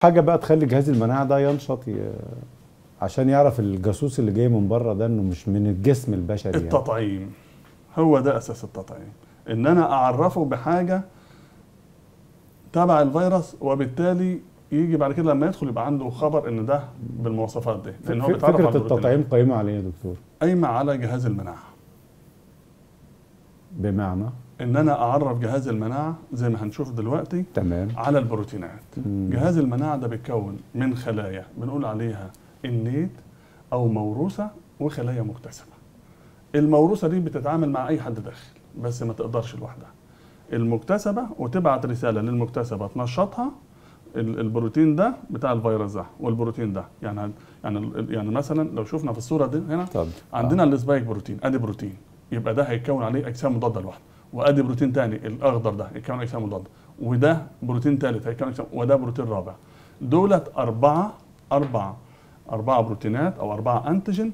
حاجه بقى تخلي جهاز المناعه ده ينشط ي... عشان يعرف الجاسوس اللي جاي من بره ده انه مش من الجسم البشري يعني. التطعيم هو ده اساس التطعيم ان انا اعرفه بحاجه تبع الفيروس وبالتالي يجي بعد كده لما يدخل يبقى عنده خبر ان ده بالمواصفات دي لان هو ف- بيتعرف على فكره البروتينات. التطعيم قائمه على ايه يا دكتور قايمه على جهاز المناعه بمعنى ان انا اعرف جهاز المناعه زي ما هنشوف دلوقتي تمام على البروتينات مم. جهاز المناعه ده بيتكون من خلايا بنقول عليها النيت او موروثه وخلايا مكتسبه الموروثه دي بتتعامل مع اي حد داخل بس ما تقدرش لوحدها المكتسبه وتبعت رساله للمكتسبه تنشطها ال- البروتين ده بتاع الفيروس ده والبروتين ده يعني يعني يعني مثلا لو شفنا في الصوره دي هنا طب عندنا السبايك بروتين ادي بروتين يبقى ده هيتكون عليه اجسام مضاده لوحده وادي بروتين تاني الاخضر ده هيتكون اجسام مضاده وده بروتين ثالث هيتكون اجسام وده بروتين رابع دولت اربعه اربع اربعه بروتينات او اربعه انتيجين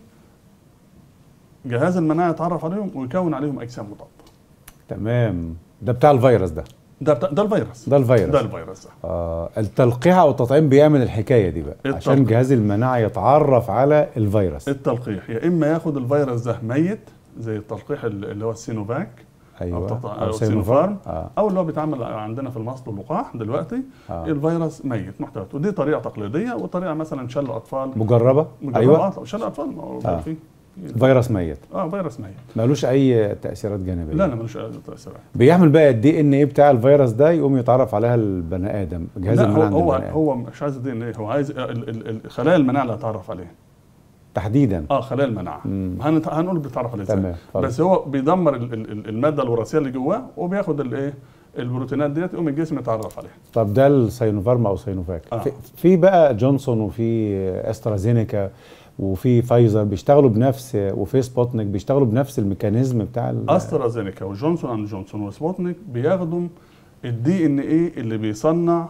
جهاز المناعه يتعرف عليهم ويكون عليهم اجسام مضاده تمام ده بتاع الفيروس ده ده بتاع ده الفيروس ده الفيروس ده الفيروس ده آه التلقيح او التطعيم بيعمل الحكايه دي بقى عشان التلقيح. جهاز المناعه يتعرف على الفيروس التلقيح يا اما ياخد الفيروس ده ميت زي التلقيح اللي هو السينوفاك ايوه تطع- أو أو سينوفارم. سينوفارم. اه او اللي هو بيتعمل عندنا في المصل واللقاح دلوقتي آه. الفيروس ميت محتويات ودي طريقه تقليديه وطريقه مثلا شل اطفال مجربه مجربة ايوه آه، شل اطفال ما هو آه. في فيروس ميت اه فيروس ميت ملوش اي تاثيرات جانبيه لا لا ملوش أي تاثيرات بيعمل بقى الدي ان ايه بتاع الفيروس ده يقوم يتعرف عليها البني ادم جهاز لا هو المناعه عند هو, البني آدم. هو مش عايز الدي ان ايه هو عايز ال- ال- ال- خلايا المناعه اللي هتعرف عليها تحديدا اه خلايا المناعه مم. هنت- هنقول بتعرف عليها تمام ازاي اتفضل. بس هو بيدمر ال- ال- ال- الماده الوراثيه اللي جواه وبياخد الايه البروتينات ديت يقوم الجسم يتعرف عليها طب ده السينوفارم او سينوفاك آه. في, في بقى جونسون وفي استرازينيكا وفي فايزر بيشتغلوا بنفس وفي سبوتنيك بيشتغلوا بنفس الميكانيزم بتاع ال- استرازينيكا وجونسون اند جونسون وسبوتنيك بياخدوا الدي ان ايه اللي بيصنع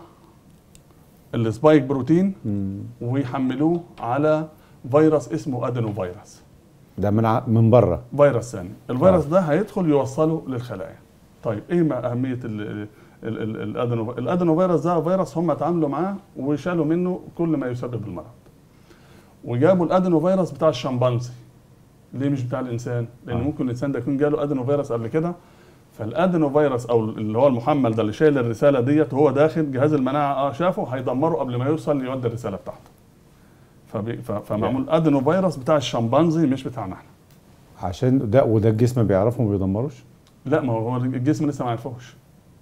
السبايك بروتين مم. ويحملوه على فيروس اسمه ادينو فيروس ده من ع- من بره فيروس ثاني الفيروس ده هيدخل يوصله للخلايا طيب ايه ما اهميه ال ال ال الادينو الادينو فيروس ده فيروس هم اتعاملوا معاه وشالوا منه كل ما يسبب المرض وجابوا الادينو فيروس بتاع الشمبانزي ليه مش بتاع الانسان لان آه. ممكن الانسان ده يكون جاله ادينو فيروس قبل كده فالادينو فيروس او اللي هو المحمل ده اللي شايل الرساله ديت وهو داخل جهاز المناعه اه شافه هيدمره قبل ما يوصل يودي الرساله بتاعته فبي ف- فمعمول ادينو فيروس بتاع الشمبانزي مش بتاعنا احنا عشان ده وده الجسم بيعرفه وما بيدمروش لا ما هو الجسم لسه ما عرفوش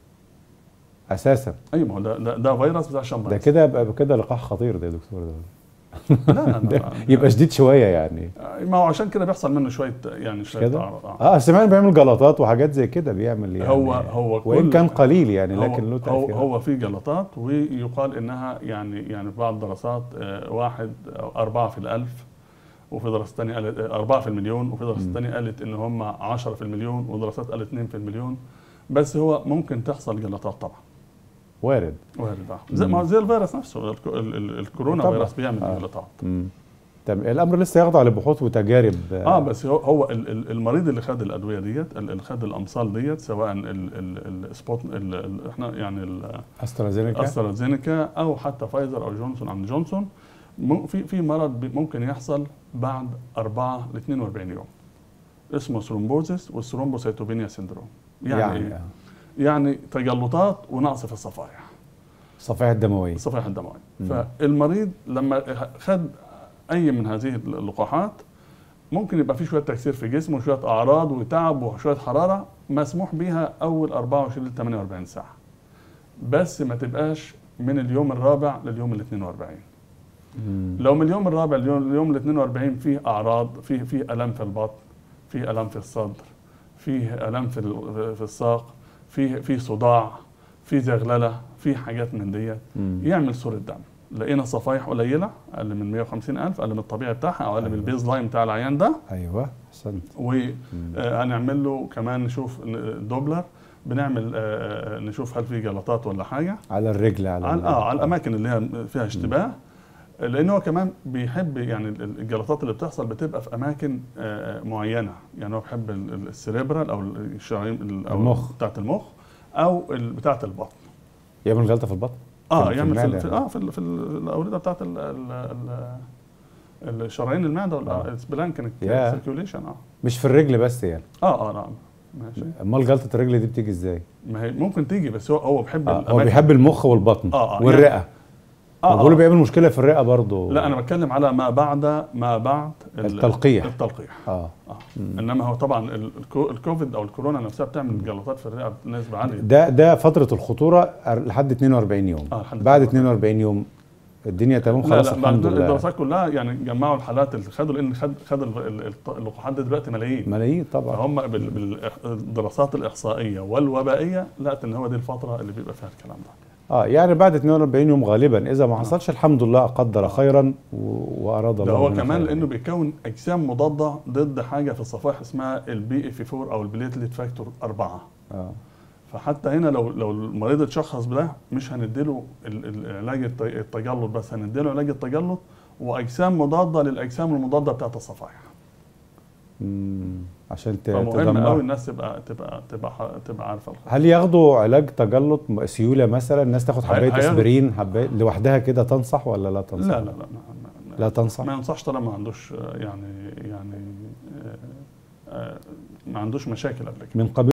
اساسا ايوه ما هو ده ده, ده فيروس بتاع الشمبانزي ده كده يبقى كده لقاح خطير ده يا دكتور ده لا لا ده لا يبقى شديد شويه يعني ما هو عشان كده بيحصل منه شويه يعني شويه كده؟ اعراض آه. اه سمعنا بيعمل جلطات وحاجات زي كده بيعمل يعني هو هو وان كل- كان قليل يعني هو- لكن له هو, تاثير هو في جلطات ويقال انها يعني يعني في بعض الدراسات آه، واحد أو أربعة في الألف وفي دراسة تانية قالت آه، أربعة في المليون وفي دراسة مم. تانية قالت إن هم عشرة في المليون ودراسات قالت اتنين في المليون بس هو ممكن تحصل جلطات طبعا وارد وارد آه. زي ما هو زي الفيروس نفسه الك- ال- ال- الكورونا طبعا. فيروس بيعمل آه. جلطات مم. طب الامر لسه يخضع لبحوث وتجارب اه بس هو هو ال- ال- المريض اللي خد الادويه ديت ال- اللي خد الامصال ديت سواء ال- ال- السبوت ال- ال- احنا يعني ال- استرازينيكا استرازينيكا او حتى فايزر او جونسون اند جونسون مم- في في مرض بي- ممكن يحصل بعد 4 ل 42 يوم اسمه ثرومبوزيس والثرومبوسيتوبينيا سيندروم يعني يعني, يعني إيه؟ يعني تجلطات ونقص في الصفائح الصفائح الدمويه الصفائح الدمويه مم. فالمريض لما خد اي من هذه اللقاحات ممكن يبقى في شويه تكسير في جسمه وشويه اعراض وتعب وشويه حراره مسموح بيها اول 24 ل 48 ساعه بس ما تبقاش من اليوم الرابع لليوم ال 42 مم. لو من اليوم الرابع لليوم اليوم ال 42 فيه اعراض فيه فيه الم في البطن فيه الم في الصدر فيه الم في ال- في الساق فيه فيه صداع فيه زغلله فيه حاجات من ديت مم. يعمل صورة دم لقينا صفائح قليلة أقل من 150 ألف أقل من الطبيعي بتاعها أو أقل من أيوة. البيز لاين بتاع العيان ده ايوه احسنت مم. وهنعمل له كمان نشوف دوبلر بنعمل آه، آه، نشوف هل في جلطات ولا حاجة على الرجل على على ال- اه على الأماكن اللي هي فيها اشتباه لأن هو كمان بيحب يعني ال- ال- الجلطات اللي بتحصل بتبقى في أماكن آه، معينة يعني هو بيحب ال- ال- السريبرال أو الشرايين ال- أو المخ. بتاعة المخ أو ال- بتاعة البطن يعمل غلطه في البطن اه في يعمل في, المعدة. في اه في, ال- في ال- الاورده بتاعت ال ال الشرايين المعده آه. والسبلانكنج يا. سيركيوليشن اه مش في الرجل بس يعني اه اه نعم ماشي امال جلطه الرجل دي بتيجي ازاي ما هي ممكن تيجي بس هو هو بيحب آه هو الأماكن. بيحب المخ والبطن آه، آه، والرئه يعني- آه اه, بيقولوا آه. بيعمل مشكله في الرئه برضه لا انا بتكلم على ما بعد ما بعد ال- التلقيح. التلقيح اه اه انما هو طبعا ال- الكو- الكوفيد او الكورونا نفسها بتعمل جلطات في الرئه بنسبه عاليه ده ده فتره الخطوره لحد 42 يوم آه، لحد بعد 42 42 يوم الدنيا تمام لا خلاص لا الحمد بعد لله الدراسات كلها يعني جمعوا الحالات اللي خدوا لان خد خد ال- ال- الط- اللقاحات دي دلوقتي ملايين ملايين طبعا فهم بال- بالدراسات الاحصائيه والوبائيه لقت ان هو دي الفتره اللي بيبقى فيها الكلام ده اه يعني بعد 42 يوم غالبا اذا ما حصلش الحمد لله قدر خيرا و- واراد ده الله هو لنا كمان خيراً. لانه بيكون اجسام مضاده ضد حاجه في الصفائح اسمها البي اف 4 او البليتليت فاكتور 4 اه فحتى هنا لو لو المريض اتشخص بده مش هنديله ال- ال- العلاج الت- التجلط بس هنديله علاج التجلط واجسام مضاده للاجسام المضاده بتاعت الصفائح مم. عشان ت- فمهم تدمر قوي الناس تبقى تبقى تبقى ح- تبقى عارفه الخطر. هل ياخدوا علاج تجلط م- سيوله مثلا الناس تاخد هي- حبايه هياخد- اسبرين حبايه لوحدها كده تنصح ولا لا تنصح؟ لا لا لا ما, ما, لا تنصح ما ينصحش طالما ما عندوش آه، يعني يعني آه، آه، ما عندوش مشاكل قبل كده من قبيل